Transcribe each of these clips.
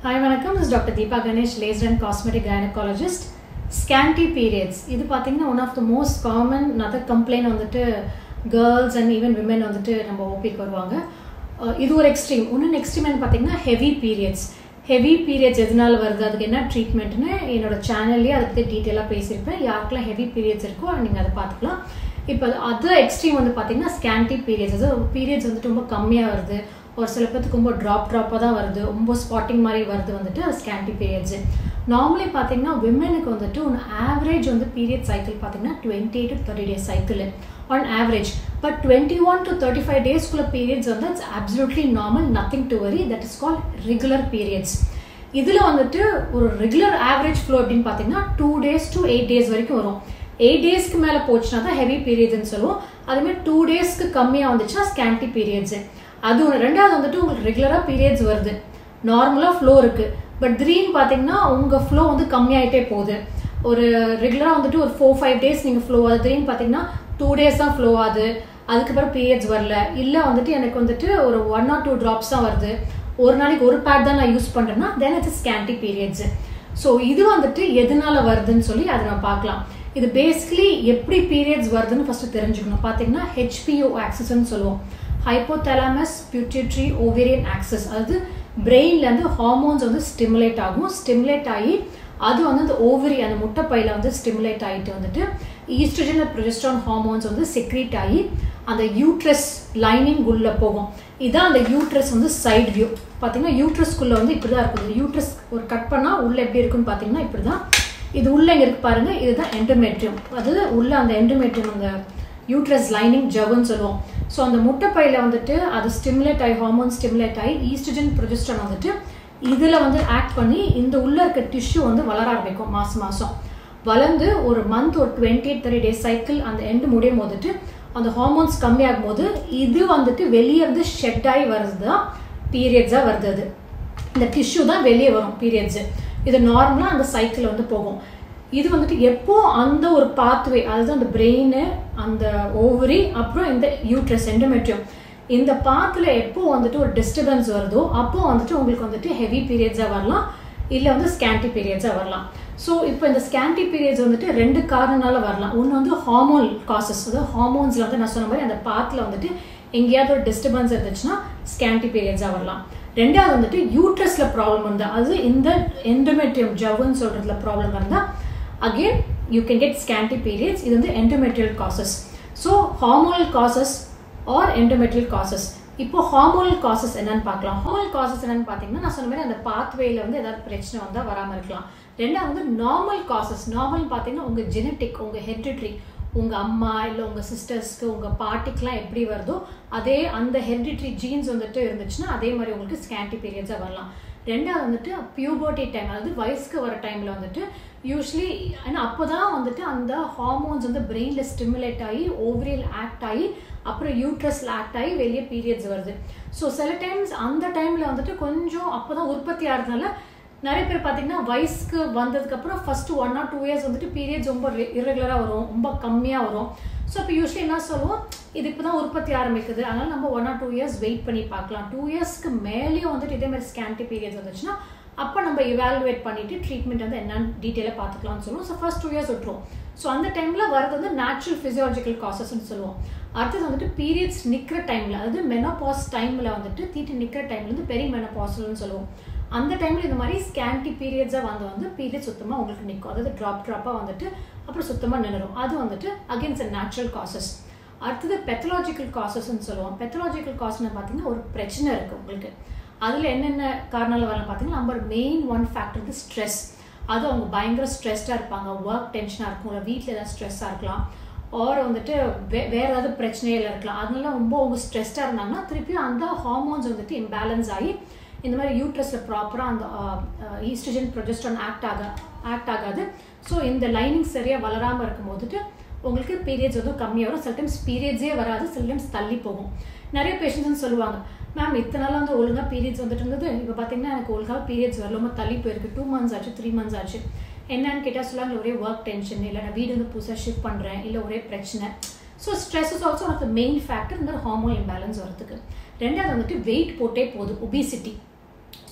hi வணக்கம் is doctor Deepa Ganesh laser and cosmetic gynaecologist scanty periods இது பார்த்தீங்கன்னா one of the most common other complaint வந்துட்டு girls and even women வந்துட்டு நம்ம ஓபிக்கு வருவாங்க அஹ் இது ஒரு எக்ஸ்ட்ரீம் இன்னொன்று எக்ஸ்ட்ரீம் பார்த்தீங்கன்னா ஹெவி பீரியட்ஸ் ஹெவி பீரியட்ஸ் எதனால வருது அதுக்கு என்ன ட்ரீட்மெண்ட்னு என்னோட சேனல்லேயே அதை பற்றி டீட்டெயிலாக பேசியிருப்பேன் யாருக்கெல்லாம் ஹெவி பீரியட்ஸ் இருக்கோ நீங்கள் அதை பார்த்துக்கலாம் இப்போ அது எக்ஸ்ட்ரீம் வந்து பார்த்தீங்கன்னா ஸ்கேன்டி பீரியட்ஸ் அதாவது பீரியட்ஸ் வந்துட்டு ரொம்ப கம்மியாக வருது ஒரு சில பேருக்கு ரொம்ப ட்ராப் ட்ராப்பாக தான் வருது ரொம்ப ஸ்பாட்டிங் மாதிரி வருது வந்துட்டு அது ஸ்கேன்டி பீரியட்ஸு நார்மலி பார்த்தீங்கன்னா விமெனுக்கு வந்துட்டு ஒன்று ஆவரேஜ் வந்து பீரியட் சைக்கிள் பார்த்தீங்கன்னா twenty to thirty days cycle on average but twenty one to thirty five டேஸ்க்குள்ள பீரியட்ஸ் வந்து it's absolutely normal nothing to worry that is call regular periods இதில் வந்துட்டு ஒரு ரெகுலர் ஆவரேஜ் ஃப்ளோ அப்படின்னு பார்த்தீங்கன்னா two days to eight days வரைக்கும் வரும் eight டேஸ்க்கு மேலே போச்சுன்னா தான் ஹெவி பீரியட்ஸ்னு சொல்லுவோம் அதுமாதிரி டூ டேஸ்க்கு கம்மியாக வந்துச்சுன்னா ஸ்கேன்டி பீரியட்ஸு அது ஒன்று ரெண்டாவது வந்துட்டு உங்களுக்கு ரெகுலராக பீரியட்ஸ் வருது நார்மலாக ஃப்ளோ இருக்குது பட் திடீர்னு பார்த்தீங்கன்னா உங்கள் ஃப்ளோ வந்து கம்மியாயிட்டே போகுது ஒரு ரெகுலராக வந்துட்டு ஒரு ஃபோர் ஃபைவ் டேஸ் நீங்கள் ஃப்ளோ ஆகுது திடீர்னு பார்த்தீங்கன்னா டூ டேஸ் தான் ஃப்ளோ ஆகுது அதுக்கப்புறம் பீரியட்ஸ் வரல இல்லை வந்துட்டு எனக்கு வந்துட்டு ஒரு ஒன் ஆர் டூ ட்ராப்ஸ் தான் வருது ஒரு நாளைக்கு ஒரு பேட் தான் நான் யூஸ் பண்ணுறேன்னா then it's scanty periods so இது வந்துட்டு எதனால வருதுன்னு சொல்லி அதை நம்ம பார்க்கலாம் இது பேசிக்கலி எப்படி பீரியட்ஸ் வருதுன்னு ஃபர்ஸ்ட் தெரிஞ்சுக்கணும் பார்த்தீங்கன்னா ஹெச்பிஓ ஆக்சஸ்ன்னு சொல்லுவோம் ஹைப்போதலாமஸ் பியூட்டிட்ரி ஓவேரியன் ஆக்சஸ் அதாவது பிரெயின்லேருந்து ஹார்மோன்ஸ் வந்து ஸ்டிமுலேட் ஆகும் ஸ்டிமுலேட் ஆகி அது வந்து அந்த ஓவரி அந்த முட்டைப்பையில் வந்து ஸ்டிமுலேட் ஆகிட்டு வந்துட்டு ஈஸ்ட்ரஜன் ப்ரொஜெஸ்ட்ரான் ஹார்மோன்ஸ் வந்து செக்ரீட் ஆகி அந்த யூட்ரஸ் லைனிங் உள்ள போகும் இதான் அந்த யூட்ரஸ் வந்து சைட் வியூ பார்த்தீங்கன்னா யூட்ரஸ்குள்ளே வந்து இப்படி தான் இருக்குது யூட்ரஸ் ஒரு கட் பண்ணால் உள்ளே எப்படி இருக்குன்னு பார்த்தீங்கன்னா இப்படி தான் இது உள்ள இங்கே இருக்கு பாருங்க இதுதான் எண்டோமெட்ரியம் அது உள்ள அந்த எண்டோமெட்ரியம் அந்த யூட்ரஸ் லைனிங் ஜவ்னு சொல்லுவோம் ஸோ அந்த முட்டைப்பையில் வந்துட்டு அது ஸ்டிமுலேட் ஆகி ஹார்மோன் ஸ்டிமுலேட் ஆகி ஈஸ்ட்ரஜன் ப்ரொஜெஸ்ட்ரான் வந்துட்டு இதில் வந்து ஆக்ட் பண்ணி இந்த உள்ள இருக்க டிஷ்யூ வந்து வளர ஆரம்பிக்கும் மாதம் மாதம் வளர்ந்து ஒரு மந்த் ஒரு twenty eight thirty days cycle அந்த எண்டு முடியும் போதுட்டு அந்த ஹார்மோன்ஸ் கம்மியாகும் போது இது வந்துட்டு வெளியே இருந்து ஷெட் ஆகி வருது தான் பீரியட்ஸாக வருது அது இந்த டிஷ்யூ தான் வெளியே வரும் பீரியட்ஸு இது நார்மலாக அந்த சைக்கிள் வந்து போகும் இது வந்துட்டு எப்போ அந்த ஒரு பாத்வே அதாவது அந்த பிரெயின் அந்த ஓவரி அப்புறம் இந்த யூட்ரஸ் எண்டோமெட்ரியம் இந்த பாத்தில் எப்போ வந்துட்டு ஒரு டிஸ்டர்பன்ஸ் வருதோ அப்போ வந்துட்டு உங்களுக்கு வந்துட்டு ஹெவி பீரியட்ஸாக வரலாம் இல்லை வந்து ஸ்கேன்டி பீரியட்ஸாக வரலாம் ஸோ இப்போ இந்த ஸ்கேன்டி பீரியட்ஸ் வந்துட்டு ரெண்டு காரணனால வரலாம் ஒன்று வந்து ஹார்மோன் காசஸ் அதாவது ஹார்மோன்ஸில் வந்து நான் சொன்ன மாதிரி அந்த பாத்தில் வந்துட்டு எங்கேயாவது ஒரு டிஸ்டர்பன்ஸ் இருந்துச்சுன்னா ஸ்கேன்டி பீரியட்ஸாக வரலாம் ரெண்டாவது வந்துட்டு யூட்ரஸில் ப்ராப்ளம் இருந்தால் அது இந்த எண்டோமெட்ரியம் ஜவ்வுன்னு சொல்கிறதுல ப்ராப்ளம் இருந்தால் again you can get scanty periods இது வந்து endometrial causes so hormonal causes or endometrial causes இப்போ ஹார்மோனல் காசஸ் என்னன்னு பார்க்கலாம் ஹார்மோனல் காசஸ் என்னன்னு பார்த்தீங்கன்னா நான் சொன்ன மாதிரி அந்த பாத்வேல வந்து ஏதாவது பிரச்சனை வந்தால் வராமல் இருக்கலாம் ரெண்டாவது வந்து நார்மல் காசஸ் நார்மல் பார்த்தீங்கன்னா உங்கள் ஜெனட்டிக் உங்கள் ஹெரிடிட்ரி உங்கள் அம்மா இல்லை உங்கள் சிஸ்டர்ஸ்க்கு உங்கள் பாட்டிக்கெலாம் எப்படி வருதோ அதே அந்த ஹெரிடிட்ரி ஜீன்ஸ் வந்துட்டு இருந்துச்சுன்னா அதே மாதிரி உங்களுக்கு ஸ்கேன்டி பீரியட்ஸாக வரலாம் ரெண்டாவது வந்துட்டு பியூபர்ட்டி டைம் அதாவது வயசுக்கு வர டைமில் வந்துட்டு யூஸ்வலி ஏன்னா அப்போ தான் வந்துட்டு அந்த ஹார்மோன்ஸ் வந்து பிரெயினில் ஸ்டிமுலேட் ஆகி ஓவரியல் ஆக்ட் ஆகி அப்புறம் யூட்ரஸில் ஆக்ட் ஆகி வெளியே பீரியட்ஸ் வருது ஸோ சில டைம்ஸ் அந்த டைமில் வந்துட்டு கொஞ்சம் அப்போ தான் உற்பத்தி ஆகிறதுனால நிறைய பேர் பார்த்தீங்கன்னா வயசுக்கு வந்ததுக்கப்புறம் first one or two years வந்துட்டு பீரியட்ஸ் ரொம்ப இரெகுலராக வரும் ரொம்ப கம்மியாக வரும் ஸோ இப்போ யூஸ்வலி என்ன சொல்லுவோம் இது இப்போ தான் உற்பத்தி ஆரம்பிக்குது அதனால் நம்ம one or two years wait பண்ணி பார்க்கலாம் டூ இயர்ஸ்க்கு மேலேயும் வந்துட்டு இதே மாதிரி ஸ்கேன்டி பீரியட்ஸ் வந்துச்சுன்னா அப்போ நம்ம இவாலுவேட் பண்ணிட்டு ட்ரீட்மெண்ட் வந்து என்னன்னு டீட்டெயிலாக பார்த்துக்கலாம்னு சொல்லுவோம் ஸோ ஃபர்ஸ்ட் டூ இயர்ஸ் விட்டுரும் ஸோ அந்த டைமில் வரது வந்து நேச்சுரல் ஃபிசியாலஜிக்கல் காசஸ்ன்னு சொல்லுவோம் அடுத்தது வந்துட்டு பீரியட்ஸ் நிற்கிற டைமில் அதாவது மெனோபாஸ் டைமில் வந்துட்டு தீட்டு நிற்கிற டைம்ல வந்து பெரிய மெனோபாஸ்ன்னு சொல்லுவோம் அந்த டைமில் இந்த மாதிரி ஸ்கேன்டி பீரியட்ஸாக வந்து வந்து பீரியட் சுத்தமாக உங்களுக்கு நிற்கும் அதாவது ட்ராப் ட்ராப்பாக வந்துட்டு அப்புறம் சுத்தமாக நின்றுடும் அது வந்துட்டு அகேன்ஸ்ட் நேச்சுரல் காசஸ் அடுத்தது பெத்தலாஜிக்கல் காசஸ்ன்னு சொல்லுவோம் பெத்தலாஜிக்கல் காஸ்ட்னு பார்த்தீங்கன்னா ஒரு பிரச்சனை இருக்குது உங்களுக்கு அதில் என்னென்ன காரணங்கள் வரலாம் பார்த்தீங்கன்னா நம்பர் மெயின் ஒன் ஃபேக்டர் வந்து ஸ்ட்ரெஸ் அது அவங்க பயங்கர ஸ்ட்ரெஸ்டாக இருப்பாங்க ஒர்க் டென்ஷனாக இருக்கும் இல்லை வீட்டில் ஏதாவது ஸ்ட்ரெஸ்ஸாக இருக்கலாம் ஆர் வந்துட்டு வே வேறு ஏதாவது பிரச்சனைகள் இருக்கலாம் அதனால ரொம்ப அவங்க ஸ்ட்ரெஸ்டாக இருந்தாங்கன்னா திருப்பியும் அந்த ஹார்மோன்ஸ் வந்துட்டு இம்பேலன்ஸ் ஆகி இந்த மாதிரி யூட்ரஸில் ப்ராப்பராக அந்த ஈஸ்ட்ரஜன் ப்ரொஜெஸ்ட்ரான் ஆக்ட் ஆக ஆக்ட் ஆகாது ஸோ இந்த லைனிங் சரியாக வளராமல் இருக்கும் போதுட்டு உங்களுக்கு பீரியட்ஸ் வந்து கம்மியாக வரும் சில டைம்ஸ் பீரியட்ஸே வராது சில டைம்ஸ் தள்ளி போகும் நிறைய பேஷண்ட்ஸ் சொல்லுவாங்க மேம் இத்தனை நாள் வந்து ஒழுங்காக பீரியட்ஸ் வந்துட்டு இருந்தது இப்போ பார்த்தீங்கன்னா எனக்கு ஒழுங்காக பீரியட்ஸ் வரலாம தள்ளி போயிருக்கு டூ மந்த்ஸ் ஆச்சு த்ரீ மந்த்ஸ் ஆச்சு என்னன்னு கேட்டால் சொல்லுவாங்க ஒரே ஒர்க் டென்ஷன் இல்லை நான் வீடு வந்து புதுசாக ஷிஃப்ட் பண்ணுறேன் இல்லை ஒரே பிரச்சனை so stress is also one of the main factor இந்த ஹார்மோன் இம்பேலன்ஸ் வரதுக்கு ரெண்டாவது வந்துட்டு வெயிட் போட்டே போகுது ஒபிசிட்டி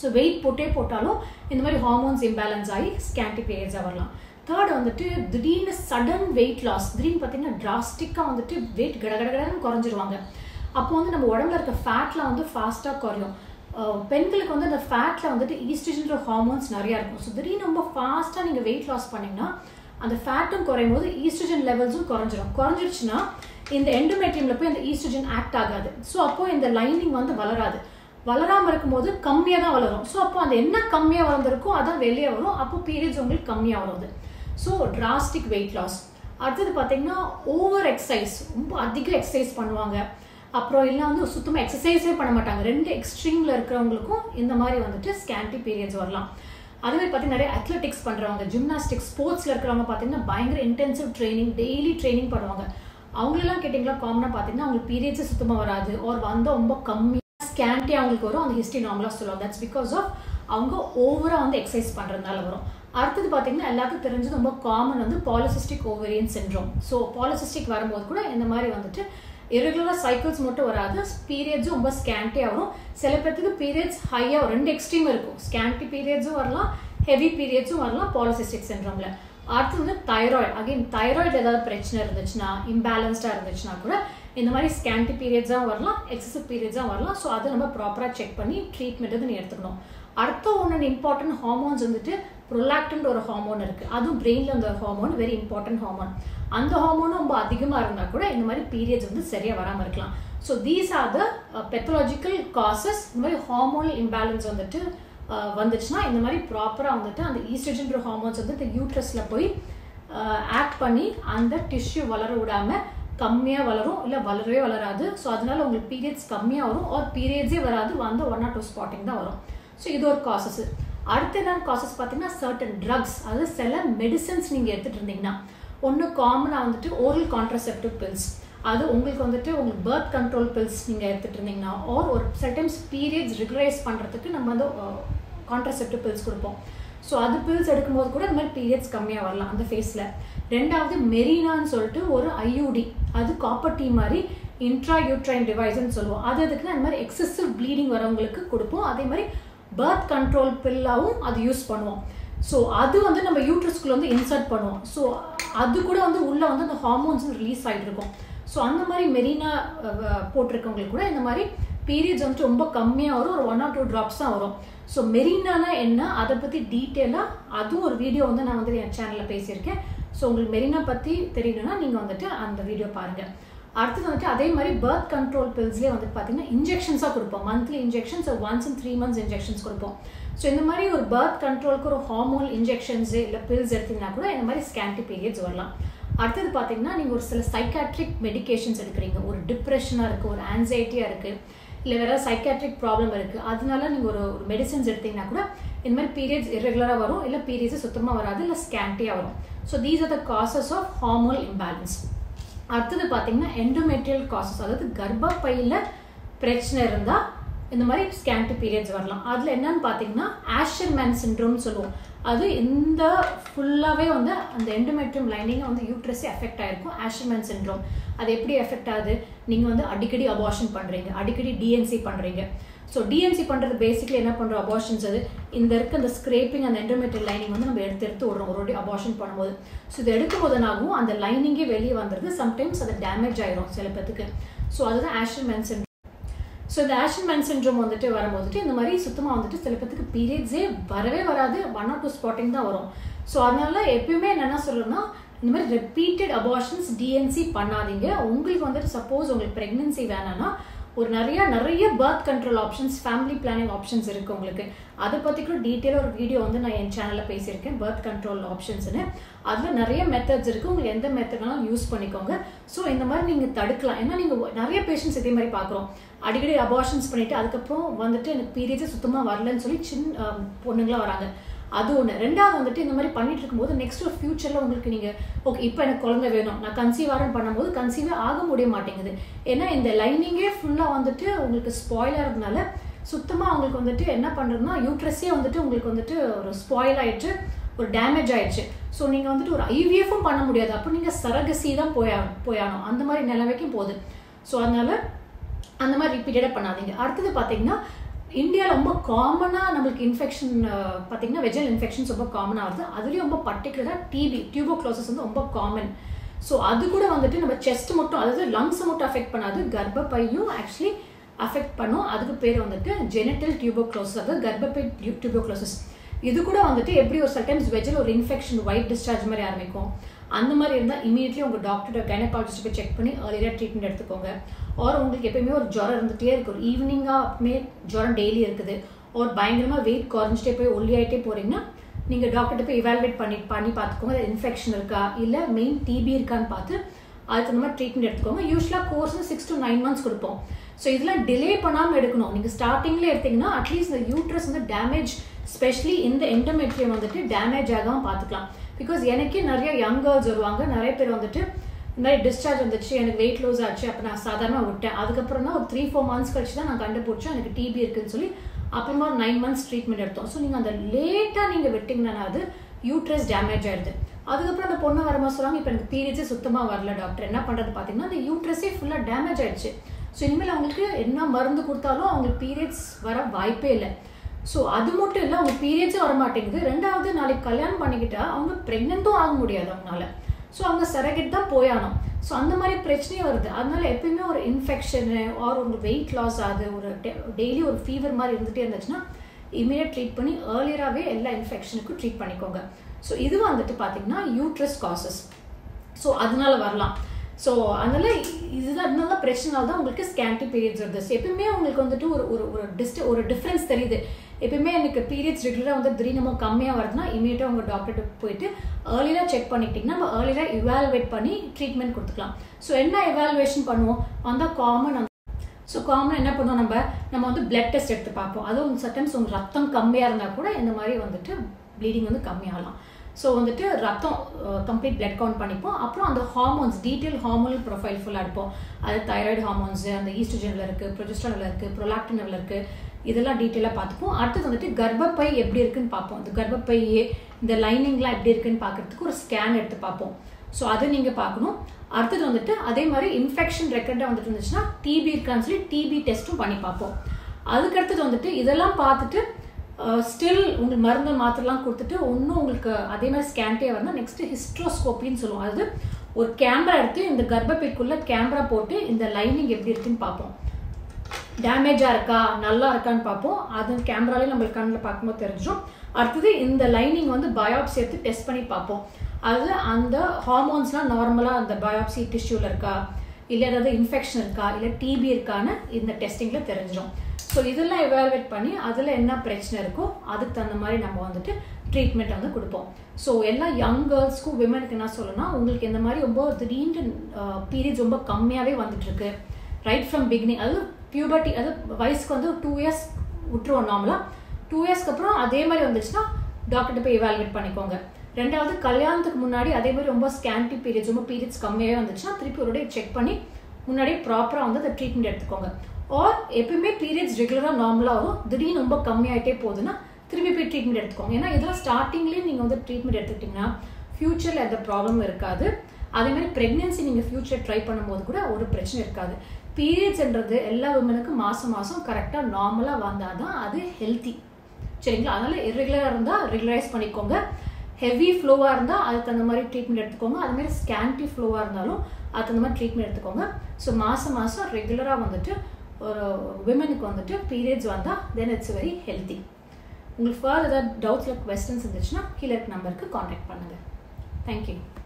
ஸோ வெயிட் போட்டே போட்டாலும் இந்த மாதிரி ஹார்மோன்ஸ் இம்பேலன்ஸ் ஆகி ஸ்கேன்டி பீரியட்ஸாக வரலாம் தேர்ட் வந்துட்டு திடீர்னு சடன் வெயிட் லாஸ் திடீர்னு பார்த்தீங்கன்னா டிராஸ்டிக்காக வந்துட்டு வெயிட் கடகடகடன்னு குறைஞ்சிருவாங்க அப்போ வந்து நம்ம உடம்புல இருக்க ஃபேட்லாம் வந்து ஃபாஸ்ட்டாக குறையும் பெண்களுக்கு வந்து அந்த ஃபேட்டில் வந்துட்டு ஈஸ்ட்ரஜன்ற ஹார்மோன்ஸ் நிறையா இருக்கும் ஸோ திடீர்னு ரொம்ப ஃபாஸ்ட்டாக நீங்கள் வெயிட் லாஸ் பண்ணிங்கன்னா அந்த ஃபேட்டும் குறையும் போது ஈஸ்ட்ரஜன் லெவல்ஸும் குறைஞ்சிரும் குறைஞ்சிருச்சுன்னா இந்த எண்டோமெட்ரியமில் போய் அந்த ஈஸ்ட்ரஜன் ஆக்ட் ஆகாது ஸோ அப்போ இந்த லைனிங் வந்து வளராது வளராமல் இருக்கும்போது கம்மியாக தான் வளரும் ஸோ அப்போ அந்த என்ன கம்மியாக வளர்ந்துருக்கோ அதான் வெளியே வரும் அப்போ பீரியட்ஸ் உங்களுக்கு கம்மியாக வருது ஸோ டிராஸ்டிக் வெயிட் லாஸ் அடுத்தது பார்த்தீங்கன்னா ஓவர் எக்ஸசைஸ் ரொம்ப அதிக எக்ஸசைஸ் பண்ணுவாங்க அப்புறம் இல்லை வந்து சுத்தமாக எக்ஸசைஸே பண்ண மாட்டாங்க ரெண்டு எக்ஸ்ட்ரீமில் இருக்கிறவங்களுக்கும் இந்த மாதிரி வந்துட்டு ஸ்கேன்டி பீரியட்ஸ் வரலாம் அதுவே பார்த்தீங்கன்னா நிறைய அத்லெட்டிக்ஸ் பண்ணுறவங்க ஜிம்னாஸ்டிக்ஸ் ஸ்போர்ட்ஸில் இருக்கிறவங்க பார்த்தீங்கன்னா பயங்கர இன்டென்சிவ் ட்ரைனிங் டெய்லி ட்ரைனிங் பண்ணுவாங்க அவங்களெல்லாம் கேட்டிங்களா காமனாக பார்த்தீங்கன்னா அவங்களுக்கு பீரியட்ஸே சுத்தமாக வராது ஒரு வந்தால் ரொம்ப கம்மி ஸ்கேன்டி அவங்களுக்கு வரும் அந்த ஹிஸ்ட்ரி நார்மலாக சொல்லுவாங்க தட்ஸ் பிகாஸ் ஆஃப் அவங்க ஓவராக வந்து எக்ஸசைஸ் பண்ணுறதுனால வரும் அடுத்தது பார்த்தீங்கன்னா எல்லாத்துக்கும் தெரிஞ்சது ரொம்ப காமன் வந்து polycystic ovarian syndrome so polycystic வரும்போது கூட இந்த மாதிரி வந்துட்டு இரெகுலராக சைக்கிள்ஸ் மட்டும் வராது பீரியட்ஸும் ரொம்ப ஸ்கேன்ட்டியாக வரும் சில பேர்த்துக்கு பீரியட்ஸ் ஹையாக ரெண்டு எக்ஸ்ட்ரீம் இருக்கும் ஸ்கேன்டி பீரியட்ஸும் வரலாம் ஹெவி பீரியட்ஸும் வரலாம் பாலிசிஸ்டிக் சின்ட்ரோமில் அடுத்து வந்து தைராய்டு அகைன் தைராய்டு ஏதாவது பிரச்சனை இருந்துச்சுன்னா இம்பேலன்ஸ்டாக இருந்துச்சுன்னா கூட இந்த மாதிரி ஸ்கேன்டி பீரியட்ஸாக வரலாம் எக்ஸசிவ் பீரியட்ஸாக வரலாம் ஸோ அதை நம்ம ப்ராப்பராக செக் பண்ணி ட்ரீட்மெண்ட் வந்து நீ எடுத்துக்கணும் அடுத்த ஒன்று இம்பார்ட்டன்ட் ஹார்மோன்ஸ் வந்துட்டு ப்ரொலாக்டின் ஒரு ஹார்மோன் இருக்குது அதுவும் பிரெயினில் அந்த ஹார்மோன் வெரி இம்பார்ட்டன்ட் ஹார்மோன் அந்த ஹார்மோனும் ரொம்ப அதிகமாக இருந்தால் கூட இந்த மாதிரி பீரியட்ஸ் வந்து சரியாக வராமல் இருக்கலாம் so these are the pathological causes இந்த மாதிரி ஹார்மோனல் இம்பேலன்ஸ் வந்துட்டு வந்துச்சுன்னா இந்த மாதிரி ப்ராப்பராக வந்துட்டு அந்த ஈஸ்ட்ரஜன்ற ஹார்மோன்ஸ் வந்து இந்த யூட்ரஸில் போய் ஆக்ட் பண்ணி அந்த டிஷ்யூ வளர விடாமல் கம்மியாக வளரும் இல்லை வளரவே வளராது ஸோ அதனால உங்களுக்கு பீரியட்ஸ் கம்மியாக வரும் ஒரு பீரியட்ஸே வராது வந்து ஒன் ஆர் டூ ஸ்பாட்டிங் தான் வரும் ஸோ இது ஒரு காசஸ் அடுத்த என்னென்ன காசஸ் பார்த்தீங்கன்னா சர்டன் ட்ரக்ஸ் அதாவது சில மெடிசன்ஸ் நீங்கள் எடுத்துகிட்டு இருந்தீங்கன்னா ஒன்று காமனாக வந்துட்டு ஓரல் கான்ட்ரசெப்டிவ் பில்ஸ் அது உங்களுக்கு வந்துட்டு உங்களுக்கு பர்த் கண்ட்ரோல் பில்ஸ் நீங்கள் எடுத்துகிட்டு இருந்தீங்கன்னா ஆர் ஒரு சில டைம்ஸ் பீரியட்ஸ் ரெகுலைஸ் பண்ணுறதுக்கு நம்ம வந்து கான்ட்ரசெப்டிவ் பில்ஸ் கொடுப்போம் ஸோ அது பில்ஸ் எடுக்கும்போது கூட இந்த மாதிரி பீரியட்ஸ் கம்மியாக வரலாம் அந்த ஃபேஸில் ரெண்டாவது மெரினான்னு சொல்லிட்டு ஒரு ஐயூடி அது காப்பர் டீ மாதிரி இன்ட்ரா யூட்ரைன் டிவைஸ்ன்னு சொல்லுவோம் அது அதுக்குன்னா இந்த மாதிரி எக்ஸசிவ் ப்ளீடிங் வரவங்களுக்கு கொடுப்போம் அதே மாதிரி பர்த் கண்ட்ரோல் பில்லாவும் அது யூஸ் பண்ணுவோம் ஸோ அது வந்து நம்ம யூட்ரஸ்குள்ளே வந்து இன்சர்ட் பண்ணுவோம் ஸோ அது கூட வந்து உள்ளே வந்து அந்த ஹார்மோன்ஸ் ரிலீஸ் ஆகிட்டு இருக்கும் ஸோ அந்த மாதிரி மெரினா போட்டிருக்கவங்களுக்கு கூட இந்த மாதிரி பீரியட்ஸ் வந்துட்டு ரொம்ப கம்மியாக வரும் ஒரு ஒன் ஆர் டூ ட்ராப்ஸ் தான் வரும் ஸோ மெரினானா என்ன அதை பற்றி டீட்டெயிலாக அதுவும் ஒரு வீடியோ வந்து நான் வந்து என் சேனலில் பேசியிருக்கேன் ஸோ உங்களுக்கு மெரினா பற்றி தெரியணும்னா நீங்கள் வந்துட்டு அந்த வீடியோ பாருங்கள் அடுத்தது வந்துட்டு அதே மாதிரி பர்த் கண்ட்ரோல் பில்ஸ்லேயே வந்துட்டு பார்த்தீங்கன்னா இன்ஜெக்ஷன்ஸாக கொடுப்போம் monthly injections once in three months injections கொடுப்போம் ஸோ இந்த மாதிரி ஒரு பர்த் கண்ட்ரோலுக்கு ஒரு ஹார்மோன் இன்ஜெக்ஷன்ஸு இல்லை பில்ஸ் எடுத்தீங்கன்னா கூட இந்த மாதிரி ஸ்கேன்டி பீரியட்ஸ் வரலாம் அடுத்தது பார்த்தீங்கன்னா நீங்கள் ஒரு சில சைக்காட்ரிக் மெடிகேஷன்ஸ் எடுக்கிறீங்க ஒரு டிப்ரெஷனாக இருக்குது ஒரு ஆன்சைட்டியாக இருக்குது இல்லை வேறு சைக்காட்ரிக் ப்ராப்ளம் இருக்குது அதனால நீங்கள் ஒரு ஒரு மெடிசன்ஸ் எடுத்தீங்கன்னா கூட இந்த மாதிரி பீரியட்ஸ் இரெகுலராக வரும் இல்லை பீரியட்ஸ் சுத்தமாக வராது இல்லை ஸ்கேன்ட்டியாக வரும் so these are the causes of hormonal imbalance அடுத்தது பார்த்தீங்கன்னா எண்டோமெட்ரியல் காசஸ் அதாவது கர்ப்பப்பையில் பிரச்சனை இருந்தால் இந்த மாதிரி ஸ்கேன்டி பீரியட்ஸ் வரலாம் அதில் என்னன்னு பார்த்தீங்கன்னா ஆஷர்மேன் சின்ட்ரோம்னு சொல்லுவோம் அது இந்த ஃபுல்லாகவே வந்து அந்த எண்டோமெட்ரியம் லைனிங்கை வந்து யூட்ரஸே எஃபெக்ட் ஆகிருக்கும் ஆஷர்மேன் சின்ட்ரோம் அது எப்படி எஃபெக்ட் ஆகுது நீங்கள் வந்து அடிக்கடி அபார்ஷன் பண்ணுறீங்க அடிக்கடி டிஎன்சி பண்ணுறீங்க ஸோ டிஎன்சி பண்ணுறது பேசிக்கலி என்ன பண்ணுறோம் அபார்ஷன்ஸ் அது இந்த இருக்க அந்த ஸ்க்ரேப்பிங் அந்த எண்டோமெட்ரியல் லைனிங் வந்து நம்ம எடுத்து எடுத்து விடுறோம் ஒரு அபார்ஷன் பண்ணும்போது ஸோ இது எடுக்கும் போது என்னாகும் அந்த லைனிங்கே வெளியே வந்துடுது சம்டைம்ஸ் அது டேமேஜ் ஆயிரும் சில பேத்துக்கு ஸோ அதுதான் ஆஷர்மேன் சின்ட்ரோம் ஸோ இந்த ஆஷன்மேன் சின்ட்ரோம் வந்துட்டு வரும்போதுட்டு இந்த மாதிரி சுத்தமாக வந்துட்டு சில பேத்துக்கு பீரியட்ஸே வரவே வராது ஒன் ஆர் டூ ஸ்பாட்டிங் தான் வரும் ஸோ அதனால எப்பயுமே என்னென்ன சொல்லணும்னா இந்த மாதிரி ரெப்பீட்டட் அபார்ஷன்ஸ் டிஎன்சி பண்ணாதீங்க உங்களுக்கு வந்துட்டு சப்போஸ் உங்களுக்கு ப்ரெக்னென்சி வேணாம்னா ஒரு நிறைய நிறைய birth control options family planning options இருக்குது உங்களுக்கு அதை பற்றி கூட டீட்டெயிலாக ஒரு வீடியோ வந்து நான் என் சேனலில் பேசியிருக்கேன் பர்த் கண்ட்ரோல் ஆப்ஷன்ஸ்னு அதில் நிறைய மெத்தட்ஸ் இருக்குது உங்களுக்கு எந்த மெத்தட்னாலும் யூஸ் பண்ணிக்கோங்க ஸோ இந்த மாதிரி நீங்கள் தடுக்கலாம் ஏன்னா நீங்கள் நிறைய பேஷண்ட்ஸ் இதே மாதிரி பார்க்குறோம் அடிக்கடி அபார்ஷன்ஸ் பண்ணிவிட்டு அதுக்கப்புறம் வந்துட்டு எனக்கு பீரியட்ஸே சுத்தமாக வரலன்னு சொல்லி சின்ன பொண்ணுங்களாம் வராங்க அது ஒன்று ரெண்டாவது வந்துட்டு இந்த மாதிரி பண்ணிட்டு இருக்கும்போது நெக்ஸ்ட் ஒரு ஃபியூச்சரில் உங்களுக்கு நீங்கள் ஓகே இப்போ எனக்கு குழந்தை வேணும் நான் கன்சீவ் ஆரன் பண்ணும்போது கன்சீவே ஆக முடிய மாட்டேங்குது ஏன்னா இந்த லைனிங்கே ஃபுல்லாக வந்துட்டு உங்களுக்கு ஸ்பாயில் ஆகிறதுனால சுத்தமாக அவங்களுக்கு வந்துட்டு என்ன பண்ணுறதுனா யூட்ரஸே வந்துட்டு உங்களுக்கு வந்துட்டு ஒரு ஸ்பாயில் ஆயிடுச்சு ஒரு டேமேஜ் ஆயிடுச்சு ஸோ நீங்கள் வந்துட்டு ஒரு ஐவிஎஃப்பும் பண்ண முடியாது அப்போ நீங்கள் சரகசி தான் போயா போயானோம் அந்த மாதிரி நிலைமைக்கும் போகுது ஸோ அதனால அந்த மாதிரி ரிப்பீட்டடாக பண்ணாதீங்க அடுத்தது பார்த்தீங்கன்னா இந்தியாவில் ரொம்ப காமனாக நம்மளுக்கு இன்ஃபெக்ஷன் பார்த்தீங்கன்னா வெஜல் இன்ஃபெக்ஷன்ஸ் ரொம்ப காமனாக வருது அதுலேயும் ரொம்ப பர்டிகுலராக டிபி டியூபோக்ளோசஸ் வந்து ரொம்ப காமன் ஸோ அது கூட வந்துட்டு நம்ம செஸ்ட் மட்டும் அதாவது லங்ஸை மட்டும் அஃபெக்ட் பண்ணாது கர்ப்பப்பையும் ஆக்சுவலி அஃபெக்ட் பண்ணும் அதுக்கு பேர் வந்துட்டு ஜெனட்டல் டியூபோக்ளோசஸ் அதாவது கர்ப்பப்பை டியூபோக்ளோசஸ் இது கூட வந்துட்டு எப்படி ஒரு சம்டைம்ஸ் வெஜில் ஒரு இன்ஃபெக்ஷன் ஒயிட் டிஸ்சார்ஜ் மாதிரி ஆரம்பிக்கும் அந்த மாதிரி இருந்தால் இமீடியட்லி உங்கள் டாக்டர் கைனகாலஜிஸ்ட் போய் செக் பண்ணி ஏர்லியாக ட்ரீட்மெண்ட் எடுத்துக்கோங்க ஆர் உங்களுக்கு எப்பயுமே ஒரு ஜுரம் இருந்துகிட்டே இருக்கு ஒரு ஈவினிங்காகமே ஜுரம் டெய்லி இருக்குது ஒரு பயங்கரமாக வெயிட் குறைஞ்சிட்டே போய் ஒல்லியாயிட்டே போகிறீங்கன்னா நீங்கள் டாக்டர்கிட்ட போய் இவால்வேட் பண்ணி பண்ணி பார்த்துக்கோங்க அது இன்ஃபெக்ஷன் இருக்கா இல்லை மெயின் டிபி இருக்கான்னு பார்த்து அதுக்கு தகுந்த மாதிரி ட்ரீட்மெண்ட் எடுத்துக்கோங்க யூஸ்வலாக course six to nine months கொடுப்போம் ஸோ இதெல்லாம் டிலே பண்ணாமல் எடுக்கணும் நீங்கள் ஸ்டார்டிங்கில் எடுத்தீங்கன்னா அட்லீஸ்ட் இந்த யூட்ரஸ் வந்து டேமேஜ் ஸ்பெஷலி இந்த எண்டோமெட்ரியம் வந்துட்டு டேமேஜ் ஆகாமல் பார்த்துக்கலாம் பிகாஸ் எனக்கே நிறைய யங் கேர்ள்ஸ் வருவாங்க நிறைய பேர் வந்துட்டு இந்த மாதிரி டிஸ்சார்ஜ் வந்துச்சு எனக்கு வெயிட் லாஸ் ஆச்சு அப்போ நான் சாதாரணமாக விட்டேன் அதுக்கப்புறம் தான் ஒரு த்ரீ ஃபோர் மந்த்ஸ் கழிச்சு தான் நான் கண்டுபிடிச்சேன் எனக்கு டிபி இருக்குன்னு சொல்லி அப்புறமா ஒரு நைன் மந்த்ஸ் ட்ரீட்மெண்ட் எடுத்தோம் ஸோ நீங்கள் அந்த லேட்டாக நீங்கள் விட்டிங்கன்னா அது யூட்ரஸ் டேமேஜ் ஆயிடுது அதுக்கப்புறம் அந்த பொண்ணு வரமா சொல்லுவாங்க இப்போ எனக்கு பீரியட்ஸே சுத்தமாக வரல டாக்டர் என்ன பண்ணுறது பார்த்தீங்கன்னா அந்த யூட்ரஸே ஃபுல்லாக டேமேஜ் ஆயிடுச்சு ஸோ இனிமேல் அவங்களுக்கு என்ன மருந்து கொடுத்தாலும் அவங்களுக்கு பீரியட்ஸ் வர வாய்ப்பே இல்லை ஸோ அது மட்டும் இல்லை அவங்க பீரியட்ஸே வர மாட்டேங்குது ரெண்டாவது நாளைக்கு கல்யாணம் பண்ணிக்கிட்டா அவங்க ப்ரெக்னென்ட்டும் ஆக முடியாது அவங்களால ஸோ அவங்க சரகெட் தான் போயானோம் ஸோ அந்த மாதிரி பிரச்சனையும் வருது அதனால எப்பயுமே ஒரு இன்ஃபெக்ஷனு ஆர் ஒரு வெயிட் லாஸ் ஆகுது ஒரு டெய்லி ஒரு ஃபீவர் மாதிரி இருந்துகிட்டே இருந்துச்சுன்னா இமீடியட் ட்ரீட் பண்ணி ஏர்லியராகவே எல்லா இன்ஃபெக்ஷனுக்கும் ட்ரீட் பண்ணிக்கோங்க ஸோ இது வந்துட்டு பார்த்தீங்கன்னா யூட்ரஸ் காசஸ் ஸோ அதனால வரலாம் ஸோ அதனால இதுதான் அதனால பிரச்சனை தான் உங்களுக்கு ஸ்கேண்டி பீரியட்ஸ் வருது ஸோ எப்பயுமே உங்களுக்கு வந்துட்டு ஒரு ஒரு ஒரு டிஸ்ட் ஒரு டிஃப்ரென்ஸ் தெரியுது எப்பயுமே எனக்கு பீரியட்ஸ் ரெகுலராக வந்து திடீர்னு கம்மியாக வருதுன்னா இமீடியட்டாக உங்கள் டாக்டர்கிட்ட போயிட்டு ஏர்லியாக செக் பண்ணிக்கிட்டிங்கன்னா நம்ம ஏர்லியாக இவாலுவேட் பண்ணி ட்ரீட்மெண்ட் கொடுத்துக்கலாம் ஸோ என்ன இவாலுவேஷன் பண்ணுவோம் அந்த காமன் ஸோ காமன் என்ன பண்ணுவோம் நம்ம நம்ம வந்து பிளட் டெஸ்ட் எடுத்து பார்ப்போம் அதுவும் சம்டைம்ஸ் உங்கள் ரத்தம் கம்மியாக இருந்தால் கூட இந்த மாதிரி வந்துட்டு ப்ளீடிங் வந்து கம்மியாகலாம் ஸோ வந்துட்டு ரத்தம் கம்ப்ளீட் பிளட் கவுண்ட் பண்ணிப்போம் அப்புறம் அந்த ஹார்மோன்ஸ் டீட்டெயில் ஹார்மோனல் ப்ரொஃபைல் ஃபுல்லாக எடுப்போம் அது தைராய்டு ஹார்மோன்ஸ் அந்த ஈஸ்ட்ரோஜனில் இருக்குது ப்ரொஜெஸ்ட்ரானில் இருக்குது ப்ரொலாக்டினில் இருக்குது இதெல்லாம் டீட்டெயிலாக பார்த்துப்போம் அடுத்தது வந்துட்டு கர்ப்பப்பை எப்படி இருக்குன்னு பார்ப்போம் இந்த கர்ப்பப்பை இந்த லைனிங்லாம் எப்படி இருக்குன்னு பார்க்கறதுக்கு ஒரு ஸ்கேன் எடுத்து பார்ப்போம் ஸோ அதை நீங்கள் பார்க்கணும் அடுத்தது வந்துட்டு அதே மாதிரி இன்ஃபெக்ஷன் ரெக்கார்டாக வந்துட்டு இருந்துச்சுன்னா டிபி இருக்கான்னு சொல்லி டிபி டெஸ்ட்டும் பண்ணி பார்ப்போம் அதுக்கடுத்தது வந்துட்டு இதெல்லாம் பார்த்துட்டு ஸ்டில் உங்களுக்கு மருந்து மாத்திரலாம் கொடுத்துட்டு இன்னும் உங்களுக்கு அதே மாதிரி ஸ்கேன்டே வரணும் நெக்ஸ்ட் ஹிஸ்ட்ரோஸ்கோப்பின்னு சொல்லுவோம் அதாவது ஒரு கேமரா எடுத்து இந்த கர்ப்பப்பைக்குள்ள கேமரா போட்டு இந்த லைனிங் எப்படி இருக்குன்னு பார்ப்போம் டேமேஜாக இருக்கா நல்லா இருக்கான்னு பார்ப்போம் அது கேமராலே நம்மளுக்கு கண்ணில் பார்க்கும்போது தெரிஞ்சிடும் அடுத்தது இந்த லைனிங் வந்து பயாப்சி எடுத்து டெஸ்ட் பண்ணி பார்ப்போம் அது அந்த ஹார்மோன்ஸ்லாம் நார்மலாக அந்த பயாப்சி டிஷ்யூவில் இருக்கா இல்லை ஏதாவது இன்ஃபெக்ஷன் இருக்கா இல்லை டிபி இருக்கான்னு இந்த டெஸ்டிங்கில் தெரிஞ்சிடும் ஸோ இதெல்லாம் எவாலுவேட் பண்ணி அதில் என்ன பிரச்சனை இருக்கோ அதுக்கு தகுந்த மாதிரி நம்ம வந்துட்டு ட்ரீட்மெண்ட் வந்து கொடுப்போம் ஸோ எல்லா யங் கேர்ள்ஸ்க்கும் விமனுக்கு என்ன சொல்லணும்னா உங்களுக்கு இந்த மாதிரி ரொம்ப திடீர்னு பீரியட்ஸ் ரொம்ப கம்மியாகவே வந்துட்டுருக்கு ரைட் ஃப்ரம் பிகினிங் அது பியூபர்ட்டி அது வயசுக்கு வந்து டூ இயர்ஸ் விட்டுருவோம் நார்மலாக டூ இயர்ஸ்க்கு அப்புறம் அதே மாதிரி வந்துச்சுன்னா டாக்டர்கிட்ட போய் எவாலுவேட் பண்ணிக்கோங்க ரெண்டாவது கல்யாணத்துக்கு முன்னாடி அதே மாதிரி ரொம்ப ஸ்கேன்டி பீரியட்ஸ் ரொம்ப பீரியட்ஸ் கம்மியாகவே வந்துச்சுன்னா திருப்பி ஒரு செக் பண்ணி முன்னாடியே ப்ராப்பராக வந்து அந்த ட்ரீட்மெண்ட் எடுத்துக்கோங்க ஆர் எப்பயுமே பீரியட்ஸ் ரெகுலராக நார்மலாக வரும் திடீர்னு ரொம்ப கம்மியாயிட்டே போகுதுன்னா திருப்பி போய் ட்ரீட்மெண்ட் எடுத்துக்கோங்க ஏன்னா இதெல்லாம் ஸ்டார்டிங்லேயே நீங்கள் வந்து ட்ரீட்மெண்ட் எடுத்துக்கிட்டிங்கன்னா ஃப்யூச்சரில் எந்த ப்ராப்ளம் இருக்காது அதே மாதிரி ப்ரெக்னென்சி நீங்கள் ஃப்யூச்சர் ட்ரை பண்ணும்போது கூட ஒரு பிரச்சனை இருக்காது பீரியட்ஸ்ன்றது எல்லா விமனுக்கும் மாதம் மாதம் கரெக்டாக நார்மலாக வந்தால் தான் அது ஹெல்த்தி சரிங்களா அதனால் இரெகுலராக இருந்தால் ரெகுலரைஸ் பண்ணிக்கோங்க ஹெவி ஃப்ளோவாக இருந்தால் அதுக்கு தகுந்த மாதிரி ட்ரீட்மெண்ட் எடுத்துக்கோங்க அது மாதிரி ஸ்கேன்டி ஃப்ளோவாக இருந்தாலும் அதுக்கு தகுந்த மாதிரி ட்ரீட்மெண்ட் எடுத்துக்கோங்க ஸோ மாதம் மாதம் ரெகுலராக வந்துட்டு ஒரு விமனுக்கு வந்துட்டு பீரியட்ஸ் வந்தால் தென் இட்ஸ் வெரி ஹெல்த்தி உங்களுக்கு ஃபர்தர் ஏதாவது டவுட்ஸ் இல்லை கொஸ்டின்ஸ் இருந்துச்சுன்னா கீழே இருக்க நம்பருக்கு காண்டாக்ட் பண்ணுங்கள் தேங்க்யூ